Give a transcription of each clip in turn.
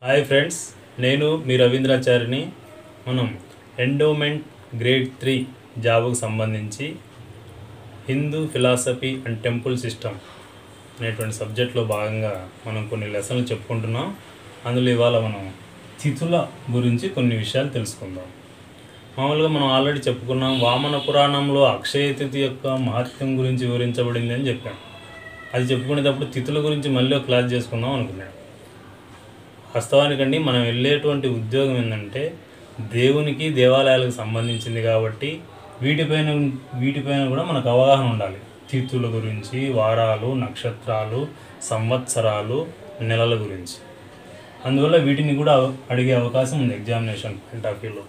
hi friends నేను మీ రవీంద్రాచారిని మనం endowment grade three జాబ్కు సంబంధించి Hindu philosophy and temple system అనేటువంటి సబ్జెక్ట్లో భాగంగా మనం కొన్ని లెసన్లు చెప్పుకుంటున్నాం అందులో ఇవాళ మనం తిథుల గురించి కొన్ని విషయాలు తెలుసుకుందాం మామూలుగా మనం ఆల్రెడీ చెప్పుకున్నాం వామన పురాణంలో అక్షయ తిథి యొక్క మహత్యం గురించి వివరించబడింది అని చెప్పాం అది చెప్పుకునేటప్పుడు తిథుల గురించి మళ్ళీ ఒక క్లాస్ చేసుకుందాం అనుకున్నాను వాస్తవానికండి మనం వెళ్ళేటువంటి ఉద్యోగం ఏంటంటే దేవునికి దేవాలయాలకు సంబంధించింది కాబట్టి వీటిపైన వీటిపైన కూడా మనకు అవగాహన ఉండాలి తిథుల గురించి వారాలు నక్షత్రాలు సంవత్సరాలు నెలల గురించి అందువల్ల వీటిని కూడా అడిగే అవకాశం ఉంది ఎగ్జామినేషన్ పాయింట్ ఆఫ్ వ్యూలో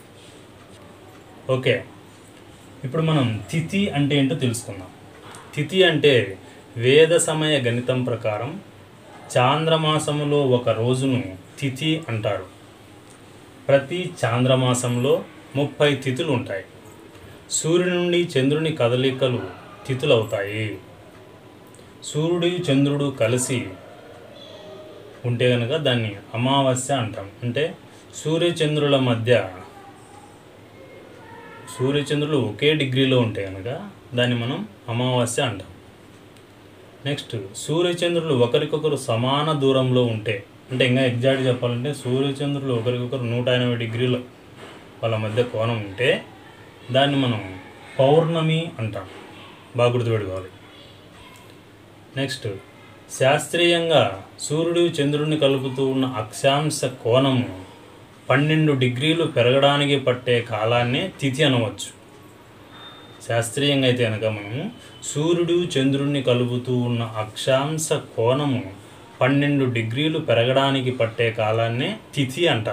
ఓకే ఇప్పుడు మనం తిథి అంటే ఏంటో తెలుసుకుందాం తిథి అంటే వేద సమయ గణితం ప్రకారం చాంద్రమాసములో ఒక రోజును తిథి అంటారు ప్రతి చాంద్రమాసంలో ముప్పై తిథులు ఉంటాయి సూర్యుని నుండి చంద్రుని కదలికలు తిథులు అవుతాయి సూర్యుడు చంద్రుడు కలిసి ఉంటే కనుక దాన్ని అమావాస్య అంటాం అంటే సూర్యచంద్రుల మధ్య సూర్యచంద్రులు ఒకే డిగ్రీలో ఉంటే కనుక దాన్ని మనం అమావాస్య అంటాం నెక్స్ట్ సూర్యచంద్రులు ఒకరికొకరు సమాన దూరంలో ఉంటే అంటే ఇంకా ఎగ్జాక్ట్ చెప్పాలంటే సూర్యచంద్రులు ఒకరికొకరు నూట ఎనభై డిగ్రీల వాళ్ళ మధ్య కోణం ఉంటే దాన్ని మనం పౌర్ణమి అంటాం బాగా గుర్తుపెట్టుకోవాలి నెక్స్ట్ శాస్త్రీయంగా సూర్యుడు చంద్రుడిని కలుపుతూ ఉన్న అక్షాంశ కోణము పన్నెండు డిగ్రీలు పెరగడానికి పట్టే కాలాన్నే తిథి అనవచ్చు శాస్త్రీయంగా అయితే కనుక మనము సూర్యుడు చంద్రుడిని కలుపుతూ ఉన్న అక్షాంశ కోణము పన్నెండు డిగ్రీలు పెరగడానికి పట్టే కాలాన్నే తిథి అంటాం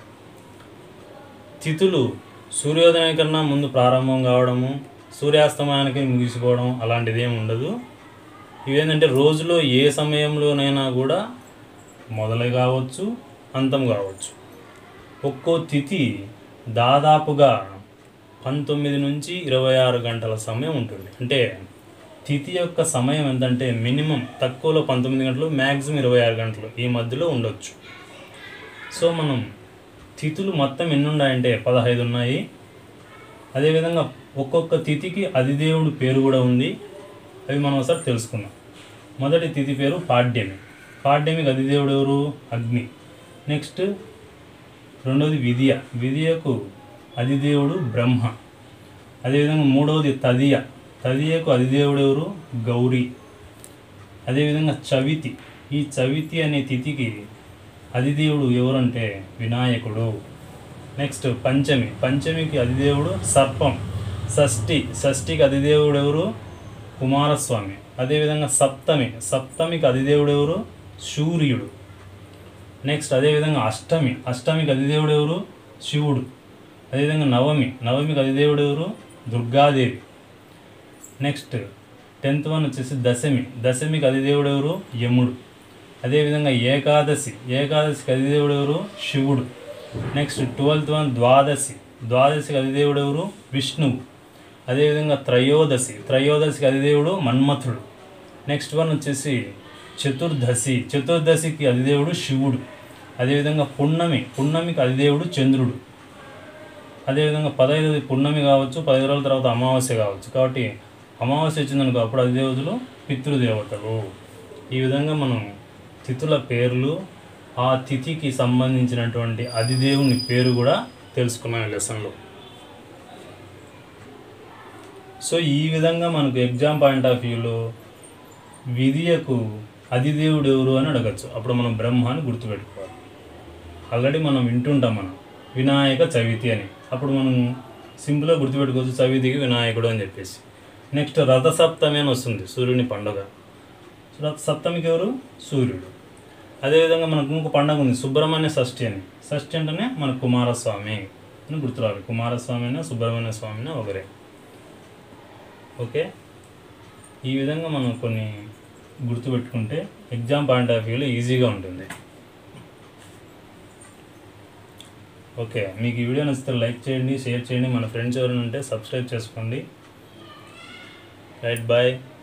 తిథులు సూర్యోదయం కన్నా ముందు ప్రారంభం కావడము సూర్యాస్తమయానికి ముగిసిపోవడం అలాంటిది ఏమి ఉండదు ఇవేంటంటే రోజులో ఏ సమయంలోనైనా కూడా మొదలు కావచ్చు అంతం కావచ్చు ఒక్కో తిథి దాదాపుగా పంతొమ్మిది నుంచి ఇరవై ఆరు గంటల సమయం ఉంటుంది అంటే తిథి యొక్క సమయం ఎంతంటే మినిమం తక్కువలో పంతొమ్మిది గంటలు మ్యాక్సిమం ఇరవై ఆరు గంటలు ఈ మధ్యలో ఉండొచ్చు సో మనం తిథులు మొత్తం ఎన్ని ఉన్నాయంటే పదహైదు ఉన్నాయి అదేవిధంగా ఒక్కొక్క తిథికి అధిదేవుడు పేరు కూడా ఉంది అవి మనం ఒకసారి తెలుసుకుందాం మొదటి తిథి పేరు పాడ్యమి పాడ్యమికి అధిదేవుడు ఎవరు అగ్ని నెక్స్ట్ రెండవది విధియ విధియకు అధిదేవుడు బ్రహ్మ అదేవిధంగా మూడవది తదియ తదియకు అధిదేవుడు ఎవరు గౌరీ అదేవిధంగా చవితి ఈ చవితి అనే తిథికి అధిదేవుడు ఎవరంటే వినాయకుడు నెక్స్ట్ పంచమి పంచమికి అధిదేవుడు సర్పం షష్ఠి షష్ఠికి అధిదేవుడు ఎవరు కుమారస్వామి అదేవిధంగా సప్తమి సప్తమికి అధిదేవుడు ఎవరు సూర్యుడు నెక్స్ట్ అదేవిధంగా అష్టమి అష్టమికి అధిదేవుడు ఎవరు శివుడు అదేవిధంగా నవమి నవమికి అధిదేవుడు ఎవరు దుర్గాదేవి నెక్స్ట్ టెన్త్ వన్ వచ్చేసి దశమి దశమికి అధిదేవుడు ఎవరు యముడు అదేవిధంగా ఏకాదశి ఏకాదశికి అధిదేవుడు ఎవరు శివుడు నెక్స్ట్ ట్వెల్త్ వన్ ద్వాదశి ద్వాదశికి అధిదేవుడు ఎవరు విష్ణువు అదేవిధంగా త్రయోదశి త్రయోదశికి అధిదేవుడు మన్మథుడు నెక్స్ట్ వన్ వచ్చేసి చతుర్దశి చతుర్దశికి అధిదేవుడు శివుడు అదేవిధంగా పున్నమి పున్నమికి అధిదేవుడు చంద్రుడు అదేవిధంగా పదహైదు పున్నమి కావచ్చు పదహైదు రోజుల తర్వాత అమావాస్య కావచ్చు కాబట్టి అమావాస్య వచ్చిందనుకో అప్పుడు అధిదేవతలు పితృదేవతలు ఈ విధంగా మనం తిథుల పేర్లు ఆ తిథికి సంబంధించినటువంటి అధిదేవుని పేరు కూడా తెలుసుకున్నాం ఈ లెసన్లో సో ఈ విధంగా మనకు ఎగ్జామ్ పాయింట్ ఆఫ్ వ్యూలో విధియకు అధిదేవుడు ఎవరు అని అడగచ్చు అప్పుడు మనం బ్రహ్మ అని గుర్తుపెట్టుకోవాలి ఆల్రెడీ మనం వింటుంటాం మనం వినాయక చవితి అని అప్పుడు మనం సింపుల్గా గుర్తుపెట్టుకోవచ్చు చవితికి వినాయకుడు అని చెప్పేసి నెక్స్ట్ రథసప్తమి అని వస్తుంది సూర్యుని పండుగ రథ సప్తమికి ఎవరు సూర్యుడు అదేవిధంగా మనకు ఇంకో పండుగ ఉంది సుబ్రహ్మణ్య షష్ఠి అని షష్ఠి అంటేనే మన కుమారస్వామి అని గుర్తురావాలి కుమారస్వామి అయినా సుబ్రహ్మణ్య స్వామి అయినా ఒకరే ఓకే ఈ విధంగా మనం కొన్ని గుర్తుపెట్టుకుంటే ఎగ్జామ్ పాయింట్ ఆఫ్ వ్యూలో ఈజీగా ఉంటుంది ఓకే మీకు ఈ వీడియో నచ్చితే లైక్ చేయండి షేర్ చేయండి మన ఫ్రెండ్స్ ఎవరైనా ఉంటే సబ్స్క్రైబ్ చేసుకోండి రైట్ బాయ్